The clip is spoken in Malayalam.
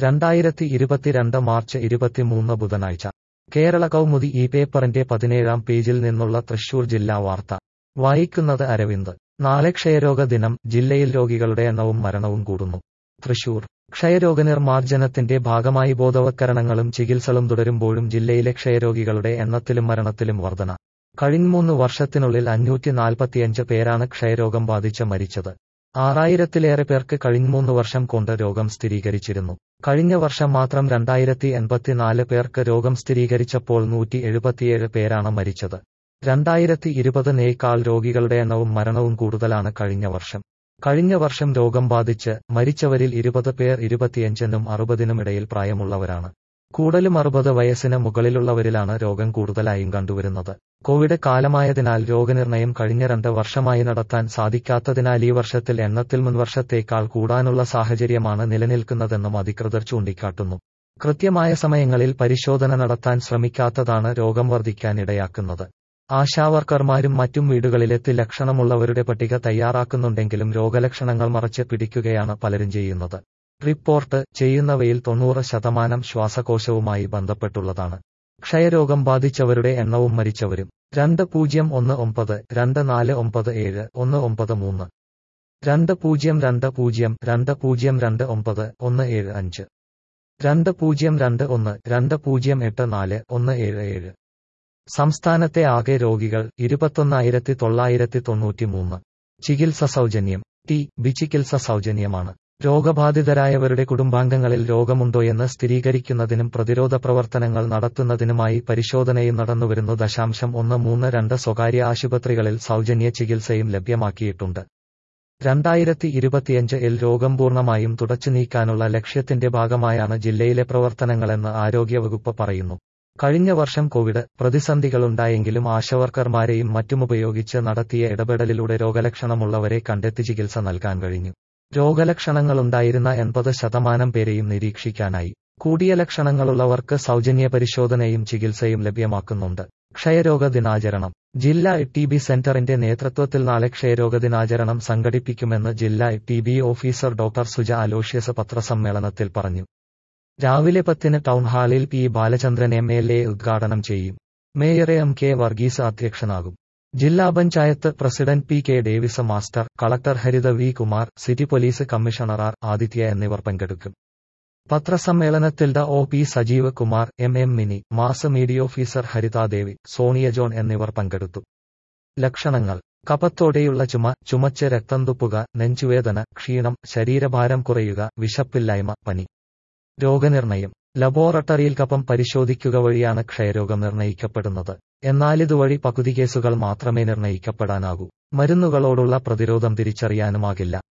രണ്ടായിരത്തി ഇരുപത്തിരണ്ട് മാർച്ച് ഇരുപത്തിമൂന്ന് ബുധനാഴ്ച കേരള കൗമുദി ഈ പേപ്പറിന്റെ പതിനേഴാം പേജിൽ നിന്നുള്ള തൃശൂർ ജില്ലാ വാർത്ത വായിക്കുന്നത് അരവിന്ദ് നാളെ ക്ഷയരോഗ ദിനം ജില്ലയിൽ രോഗികളുടെ എണ്ണവും മരണവും കൂടുന്നു തൃശൂർ ക്ഷയരോഗനിർമ്മാർജ്ജനത്തിന്റെ ഭാഗമായി ബോധവത്കരണങ്ങളും ചികിത്സകളും തുടരുമ്പോഴും ജില്ലയിലെ ക്ഷയരോഗികളുടെ എണ്ണത്തിലും മരണത്തിലും വർധന കഴിഞ്ഞ മൂന്ന് വർഷത്തിനുള്ളിൽ അഞ്ഞൂറ്റി നാൽപ്പത്തിയഞ്ച് പേരാണ് ക്ഷയരോഗം ബാധിച്ച് മരിച്ചത് ആറായിരത്തിലേറെ പേർക്ക് കഴിഞ്ഞ മൂന്ന് വർഷം കൊണ്ട് രോഗം സ്ഥിരീകരിച്ചിരുന്നു കഴിഞ്ഞ വർഷം മാത്രം രണ്ടായിരത്തി എൺപത്തിനാല് പേർക്ക് രോഗം സ്ഥിരീകരിച്ചപ്പോൾ നൂറ്റി എഴുപത്തിയേഴ് പേരാണ് മരിച്ചത് രണ്ടായിരത്തി ഇരുപതിനേക്കാൾ രോഗികളുടെ എണ്ണവും മരണവും കൂടുതലാണ് കഴിഞ്ഞ വർഷം കഴിഞ്ഞ വർഷം രോഗം ബാധിച്ച് മരിച്ചവരിൽ ഇരുപത് പേർ ഇരുപത്തിയഞ്ചിനും അറുപതിനും ഇടയിൽ പ്രായമുള്ളവരാണ് കൂടുതലും അറുപത് വയസ്സിന് മുകളിലുള്ളവരിലാണ് രോഗം കൂടുതലായും കണ്ടുവരുന്നത് കോവിഡ് കാലമായതിനാൽ രോഗനിർണയം കഴിഞ്ഞ രണ്ട് വർഷമായി നടത്താൻ സാധിക്കാത്തതിനാൽ ഈ വർഷത്തിൽ എണ്ണത്തിൽ മുൻവർഷത്തേക്കാൾ കൂടാനുള്ള സാഹചര്യമാണ് നിലനിൽക്കുന്നതെന്നും അധികൃതർ ചൂണ്ടിക്കാട്ടുന്നു കൃത്യമായ സമയങ്ങളിൽ പരിശോധന നടത്താൻ ശ്രമിക്കാത്തതാണ് രോഗം വർദ്ധിക്കാൻ ഇടയാക്കുന്നത് ആശാവർക്കർമാരും മറ്റും വീടുകളിലെത്തി ലക്ഷണമുള്ളവരുടെ പട്ടിക തയ്യാറാക്കുന്നുണ്ടെങ്കിലും രോഗലക്ഷണങ്ങൾ മറച്ച് പിടിക്കുകയാണ് പലരും ചെയ്യുന്നത് റിപ്പോർട്ട് ചെയ്യുന്നവയിൽ തൊണ്ണൂറ് ശതമാനം ശ്വാസകോശവുമായി ബന്ധപ്പെട്ടുള്ളതാണ് ക്ഷയരോഗം ബാധിച്ചവരുടെ എണ്ണവും മരിച്ചവരും രണ്ട് പൂജ്യം ഒന്ന് ഒമ്പത് രണ്ട് നാല് ഒമ്പത് ഏഴ് ഒന്ന് ഒമ്പത് മൂന്ന് രണ്ട് പൂജ്യം രണ്ട് പൂജ്യം രണ്ട് പൂജ്യം രണ്ട് ഒമ്പത് ഒന്ന് ഏഴ് അഞ്ച് രണ്ട് പൂജ്യം രണ്ട് ഒന്ന് രണ്ട് പൂജ്യം എട്ട് നാല് ഒന്ന് ഏഴ് ഏഴ് സംസ്ഥാനത്തെ ആകെ രോഗികൾ ഇരുപത്തൊന്നായിരത്തി തൊള്ളായിരത്തി തൊണ്ണൂറ്റി മൂന്ന് ചികിത്സ സൗജന്യം ടി ബി ചികിത്സ സൗജന്യമാണ് രോഗബാധിതരായവരുടെ കുടുംബാംഗങ്ങളിൽ രോഗമുണ്ടോയെന്ന് സ്ഥിരീകരിക്കുന്നതിനും പ്രതിരോധ പ്രവർത്തനങ്ങൾ നടത്തുന്നതിനുമായി പരിശോധനയും നടന്നുവരുന്നു ദശാംശം ഒന്ന് മൂന്ന് രണ്ട് സ്വകാര്യ ആശുപത്രികളിൽ സൗജന്യ ചികിത്സയും ലഭ്യമാക്കിയിട്ടുണ്ട് രണ്ടായിരത്തി ഇരുപത്തിയഞ്ച് ഇൽ രോഗം പൂർണ്ണമായും തുടച്ചു നീക്കാനുള്ള ലക്ഷ്യത്തിന്റെ ഭാഗമായാണ് ജില്ലയിലെ പ്രവർത്തനങ്ങളെന്ന് ആരോഗ്യവകുപ്പ് പറയുന്നു കഴിഞ്ഞ വർഷം കോവിഡ് പ്രതിസന്ധികളുണ്ടായെങ്കിലും ആശവർക്കർമാരെയും മറ്റുമുപയോഗിച്ച് നടത്തിയ ഇടപെടലിലൂടെ രോഗലക്ഷണമുള്ളവരെ കണ്ടെത്തി ചികിത്സ നൽകാൻ കഴിഞ്ഞു രോഗലക്ഷണങ്ങളുണ്ടായിരുന്ന എൺപത് ശതമാനം പേരെയും നിരീക്ഷിക്കാനായി കൂടിയ ലക്ഷണങ്ങളുള്ളവർക്ക് സൗജന്യ പരിശോധനയും ചികിത്സയും ലഭ്യമാക്കുന്നുണ്ട് ക്ഷയരോഗ ദിനാചരണം ജില്ലാ ടി ബി സെന്ററിന്റെ നേതൃത്വത്തിൽ നാളെ ക്ഷയരോഗ ദിനാചരണം സംഘടിപ്പിക്കുമെന്ന് ജില്ലാ T B officer doctor Suja Aloysius പത്രസമ്മേളനത്തിൽ പറഞ്ഞു രാവിലെ പത്തിന് ടൗൺ ഹാളിൽ P Balachandran M L A ഉദ്ഘാടനം ചെയ്യും മേയർ എം കെ വർഗീസ് അധ്യക്ഷനാകും ജില്ലാ panchayat president P K Davis master collector Haritha V Kumar city police commissioner R Aditya എന്നിവർ പങ്കെടുക്കും പത്രസമ്മേളനത്തിൽ ഡ O P Sajeev Kumar M M mini mass media officer Harithadevi Sonia John എന്നിവർ പങ്കെടുത്തു ലക്ഷണങ്ങൾ കപത്തോടെയുള്ള ചുമ ചുമച്ച് രക്തം തുപ്പുക നെഞ്ചുവേദന ക്ഷീണം ശരീരഭാരം കുറയുക വിശപ്പില്ലായ്മ പനി രോഗനിർണയം ലബോറട്ടറിയിൽ കഫം പരിശോധിക്കുക വഴിയാണ് ക്ഷയരോഗം നിർണയിക്കപ്പെടുന്നത് എന്നാലിതുവഴി പകുതി കേസുകൾ മാത്രമേ നിർണയിക്കപ്പെടാനാകൂ മരുന്നുകളോടുള്ള പ്രതിരോധം തിരിച്ചറിയാനുമാകില്ല